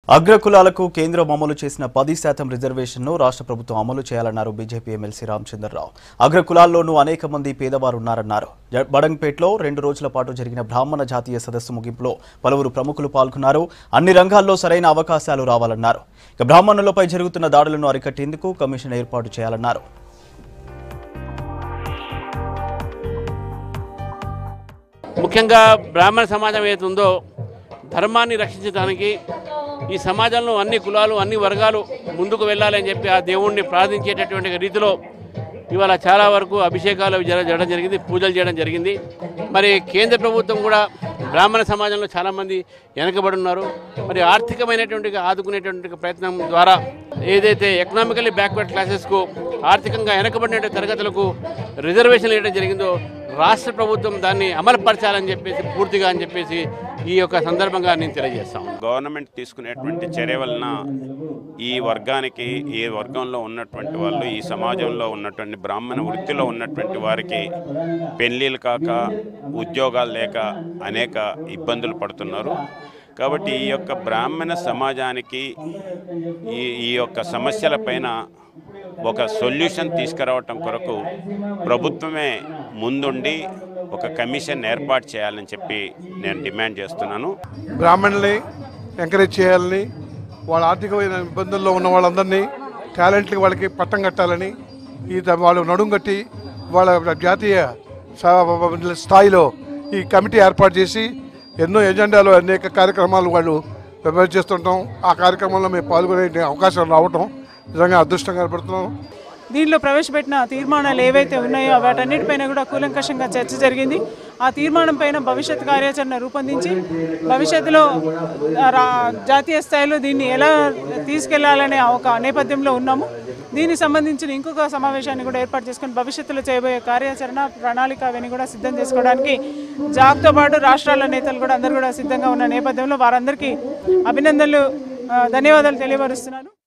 అగ్రకులాలకు కేంద్రం అమలు చేసిన పది శాతం రిజర్వేషన్ను రాష్ట్ర ప్రభుత్వం అమలు చేయాలన్నారు బీజేపీ ఎమ్మెల్సీ రామచంద్రరావు అగ్రకులాల్లోనూ అనేక మంది పేదవారు ఉన్నారన్నారు జ- బడంగ్పేట్లో రెండు రోజుల పాటు జరిగిన బ్రాహ్మణ జాతీయ సదస్సు ముగింపులో పలువురు ప్రముఖులు పాల్గొన్నారు అన్ని రంగాల్లో సరైన అవకాశాలు రావాలన్నారు ఇక బ్రాహ్మణులపై జరుగుతున్న దాడులను అరికట్టేందుకు కమిషన్ ఏర్పాటు చేయాలన్నారు ముఖ్యంగా బ్రాహ్మణ సమాజం ఏదైతే ఉందో ధర్మాన్ని రక్షించడానికి ఈ సమాజంలో అన్ని కులాలు అన్ని వర్గాలు ముందుకు వెళ్ళాలని చెప్పి ఆ దేవుణ్ణి ప్రార్థించేటటువంటి రీతిలో ఇవాళ చాలా వరకు అభిషేకాలు జర- జరగడం జరిగింది పూజలు చేయడం జరిగింది మరి కేంద్ర ప్రభుత్వం కూడా బ్రాహ్మణ సమాజంలో చాలామంది వెనకబడి ఉన్నారు మరి ఆర్థికమైనటువంటి ఆదుకునేటువంటి ప్రయత్నం ద్వారా ఏదైతే ఎకనామికల్లీ బ్యాక్వర్డ్ క్లాసెస్కు ఆర్థికంగా వెనకబడిన తరగతులకు రిజర్వేషన్ ఇవ్వడం జరిగిందో రాష్ట్ర ప్రభుత్వం దాన్ని అమలుపరచాలని చెప్పేసి పూర్తిగా అని చెప్పేసి ఈ యొక్క సందర్భంగా నేను తెలియజేస్తాను గవర్నమెంట్ తీసుకునేటువంటి చర్య వలన ఈ వర్గానికి ఈ వర్గంలో ఉన్నటువంటి వాళ్ళు ఈ సమాజంలో ఉన్నటువంటి బ్రాహ్మణ వృత్తిలో ఉన్నటువంటి వారికి పెళ్ళిళ్ళు కాక ఉద్యోగాలు లేక అనేక ఇబ్బందులు పడుతున్నారు కాబట్టి ఈ యొక్క బ్రాహ్మణ సమాజానికి ఈ ఈ యొక్క సమస్యలపైన ఒక సొల్యూషన్ తీసుకురావటం కొరకు ప్రభుత్వమే ముందుండి ఒక కమిషన్ ఏర్పాటు చేయాలని చెప్పి నేను డిమాండ్ చేస్తున్నాను బ్రాహ్మణుల్ని ఎంకరేజ్ చేయాలని వాళ్ళ ఆర్థికమైన ఇబ్బందుల్లో ఉన్న వాళ్ళందరినీ టాలెంట్కి వాళ్ళకి పట్టం కట్టాలని ఈ త- వాళ్ళు నడుం కట్టి వాళ్ళ జాతీయ స- స్థాయిలో ఈ కమిటీ ఏర్పాటు చేసి ఎన్నో ఎజెండాలు అనేక కార్యక్రమాలు వాళ్ళు ప్రిపేర్ చేస్తుంటాం ఆ కార్యక్రమంలో మేము పాల్గొనే అవకాశం రావటం నిజంగా అదృష్టం కనపడుతున్నాం దీనిలో ప్రవేశపెట్టిన తీర్మానాలు ఏవైతే ఉన్నాయో వాటన్నిటిపైన కూడా కూలంకషంగా చర్చ జరిగింది ఆ తీర్మానం పైన భవిష్యత్ కార్యాచరణ రూపొందించి భవిష్యత్తులో ఆ, రా- జాతీయ స్థాయిలో దీన్ని ఎలా తీసుకెళ్లాలనే ఒక నేపథ్యంలో ఉన్నాము దీనికి సంబంధించిన ఇంకొక సమావేశాన్ని కూడా ఏర్పాటు చేసుకుని భవిష్యత్తులో చేయబోయే కార్యాచరణ ప్రణాళిక అవన్నీ కూడా సిద్ధం చేసుకోవడానికి జాగ్తో పాటు రాష్ట్రాల నేతలు కూడా అందరూ కూడా సిద్ధంగా ఉన్న నేపథ్యంలో వారందరికీ అభినందనలు ఆ, ధన్యవాదాలు తెలియపరుస్తున్నాను